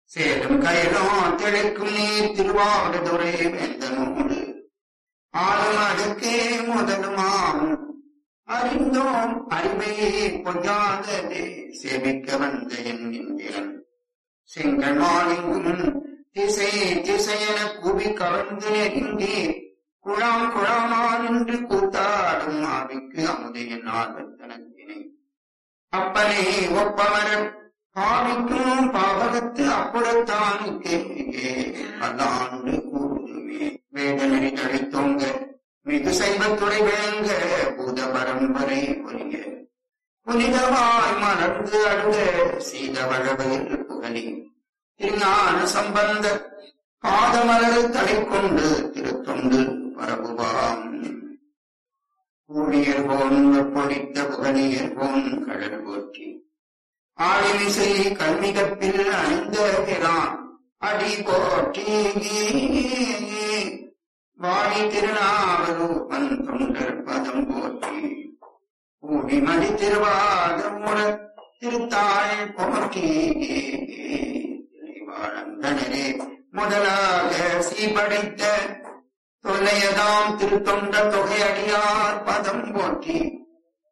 சேரும் கயலோ தெளிக்கும் நீர் திருவாவடுதுறை வேந்தனோடு ஆளும் அடுக்கே முதலுமாம் அறிந்தோம் அறிவையே பொய்யாததே சேமிக்க வந்த என் இந்திரன் செங்கல் மாலிங்கும் திசை திசையென குவி கவர்ந்து நெருங்கி குழாம் குழாமா நின்று கூத்தாடும் ஆவிக்கு அமுதையின் ஆர்வத்தனத்தினை அப்பனே ஒப்பமரன் பாவிக்கும் பாவகத்து அப்புறத்தானுக்கே பல்லாண்டு கூடுமே வேதனை தழைத்தோங்க மிகு சைவத்துறை விளங்க பூத பரம்பரை புரிய புனிதமாய் மலர்ந்து அழுத சீதவழவையில் புகழி திருஞான சம்பந்த பாதமலர் தலை கொண்டு திருத்தொண்டு பரபுவாம் ஊழியர் போன் பொழித்த புகழியர் போன் கடல் போற்றி ஆளிமிசை கல்மிகப்பில் அணிந்த பிரான் அடி போற்றி வாடி திருநாவலூபன் தொண்டர் பதம் போற்றி ஊழிமணி திருவாதமுற திருத்தாள் போற்றி வாழந்தனரே முதலாக சீபடைத்த தொல்லையதாம் திருத்தொண்ட தொகையடியார் பதம் போற்றி